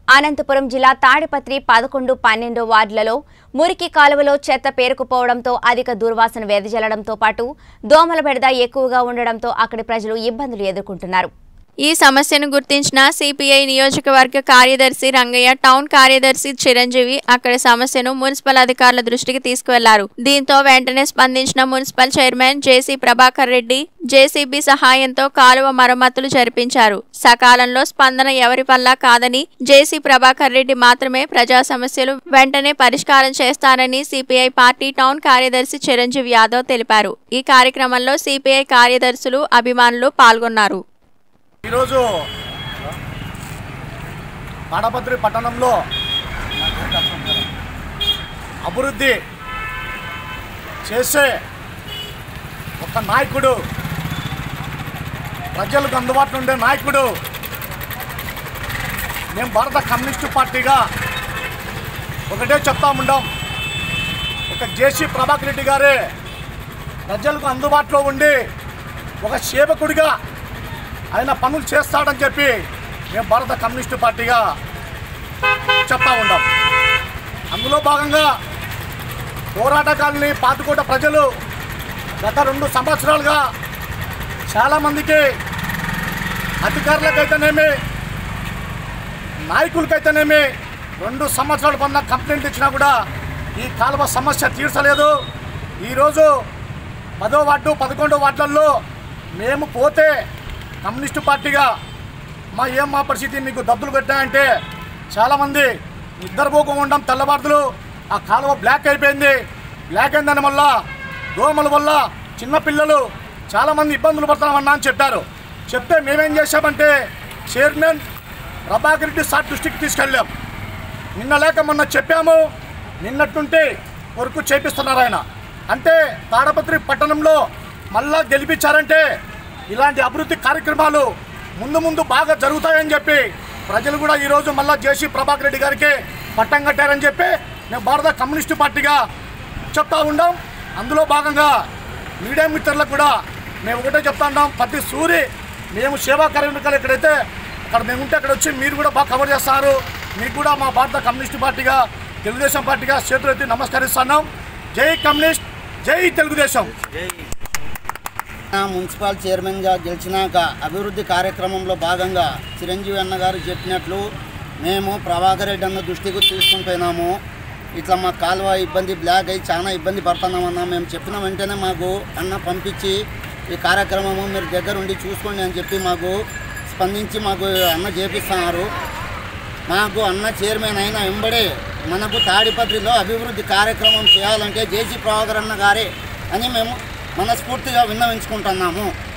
అనంతపురం జిల్లా తాడిపత్రి పదకొండు పన్నెండు వార్డులలో మురికి కాలువలో చెత్త పేరుకుపోవడంతో అధిక దుర్వాసన వెదజల్లడంతో పాటు దోమల బెడద ఎక్కువగా ఉండడంతో అక్కడి ప్రజలు ఇబ్బందులు ఎదుర్కొంటున్నారు ఈ సమస్యను గుర్తించిన సిపిఐ నియోజకవర్గ కార్యదర్శి రంగయ్య టౌన్ కార్యదర్శి చిరంజీవి అక్కడి సమస్యను మున్సిపల్ అధికారుల దృష్టికి తీసుకువెళ్లారు దీంతో వెంటనే స్పందించిన municipal chairman JC Prabhakar Reddy JCB సహాయంతో కాలువ మరమ్మతులు జరిపించారు సకాలంలో స్పందన ఎవరి వల్ల కాదని జేసీ ప్రభాకర్ రెడ్డి మాత్రమే ప్రజా సమస్యలు వెంటనే పరిష్కారం చేస్తారని సిపిఐ పార్టీ టౌన్ కార్యదర్శి చిరంజీవి యాదవ్ తెలిపారు ఈ కార్యక్రమంలో సిపిఐ కార్యదర్శులు అభిమానులు పాల్గొన్నారు ఈరోజు తాడపత్రి పట్టణంలో అభివృద్ధి చేసే ఒక నాయకుడు ప్రజలకు అందుబాటులో ఉండే నాయకుడు మేము భారత కమ్యూనిస్టు పార్టీగా ఒకటే చెప్తా ఉండాం ఒక జేసీ ప్రభాకర్ రెడ్డి గారే ప్రజలకు అందుబాటులో ఉండి ఒక సేవకుడిగా ఆయన పనులు చేస్తాడని చెప్పి మేము భారత కమ్యూనిస్టు పార్టీగా చెప్తా ఉన్నాం అందులో భాగంగా పోరాటకాలని పాతుకోట ప్రజలు గత రెండు సంవత్సరాలుగా చాలామందికి అధికారులకైతేనేమి నాయకులకైతేనేమి రెండు సంవత్సరాల పన్న కంప్లైంట్ ఇచ్చినా కూడా ఈ కాలువ సమస్య తీర్చలేదు ఈరోజు పదో వార్డు పదకొండో వార్డులలో మేము పోతే కమ్యూనిస్టు పార్టీగా మా ఏం మా పరిస్థితి మీకు దద్దులు పెట్టాయంటే చాలామంది నిద్రపోకుండా తెల్లవారులు ఆ కాలువ బ్లాక్ అయిపోయింది బ్లాక్ అయిన వల్ల దోమల వల్ల చిన్నపిల్లలు చాలామంది ఇబ్బందులు పడుతున్నామన్నా అని చెప్పారు చెప్తే మేమేం చేశామంటే చైర్మన్ ప్రభాకర్ రెడ్డి సార్ దృష్టికి తీసుకెళ్ళాం నిన్న లేక మొన్న చెప్పాము నిన్నట్టుంటే వరకు చేపిస్తున్నారు ఆయన అంటే తాడపత్రి పట్టణంలో మళ్ళా గెలిపించారంటే ఇలాంటి అభివృద్ధి కార్యక్రమాలు ముందు ముందు బాగా జరుగుతాయని చెప్పి ప్రజలు కూడా ఈరోజు మళ్ళా జేసీ ప్రభాకర్ రెడ్డి గారికి పట్టం కట్టారని చెప్పి మేము భారత కమ్యూనిస్టు పార్టీగా చెప్తా ఉన్నాం అందులో భాగంగా మీడియా మిత్రులకు కూడా మేము ఒకటే చెప్తా ఉన్నాం ప్రతి సూరి మేము సేవా కార్యక్రమాలు ఎక్కడైతే అక్కడ మేము ఉంటే అక్కడ వచ్చి మీరు కూడా బాగా కవర్ చేస్తారు మీకు కూడా మా భారత కమ్యూనిస్టు పార్టీగా తెలుగుదేశం పార్టీగా చేతులెత్తి నమస్కరిస్తున్నాం జై కమ్యూనిస్ట్ జై తెలుగుదేశం నా మున్సిపల్ చైర్మన్గా గెలిచినాక అభివృద్ధి కార్యక్రమంలో భాగంగా చిరంజీవి అన్న గారు చెప్పినట్లు మేము ప్రభాకర్ రెడ్డి అన్న దృష్టికి తీసుకుని పోయినాము ఇట్లా మా కాలువ ఇబ్బంది బ్లాక్ అయ్యి చాలా ఇబ్బంది పడుతున్నామన్నా మేము చెప్పిన వెంటనే మాకు అన్న పంపించి ఈ కార్యక్రమము మీరు దగ్గర ఉండి చూసుకోండి అని చెప్పి మాకు స్పందించి మాకు అన్న చేపిస్తున్నారు మాకు అన్న చైర్మన్ అయిన వెంబడే మనకు తాడిపత్రిలో అభివృద్ధి కార్యక్రమం చేయాలంటే జేసీ ప్రభాకర్ అన్న గారే అని మేము మనస్ఫూర్తిగా విన్నవించుకుంటున్నాము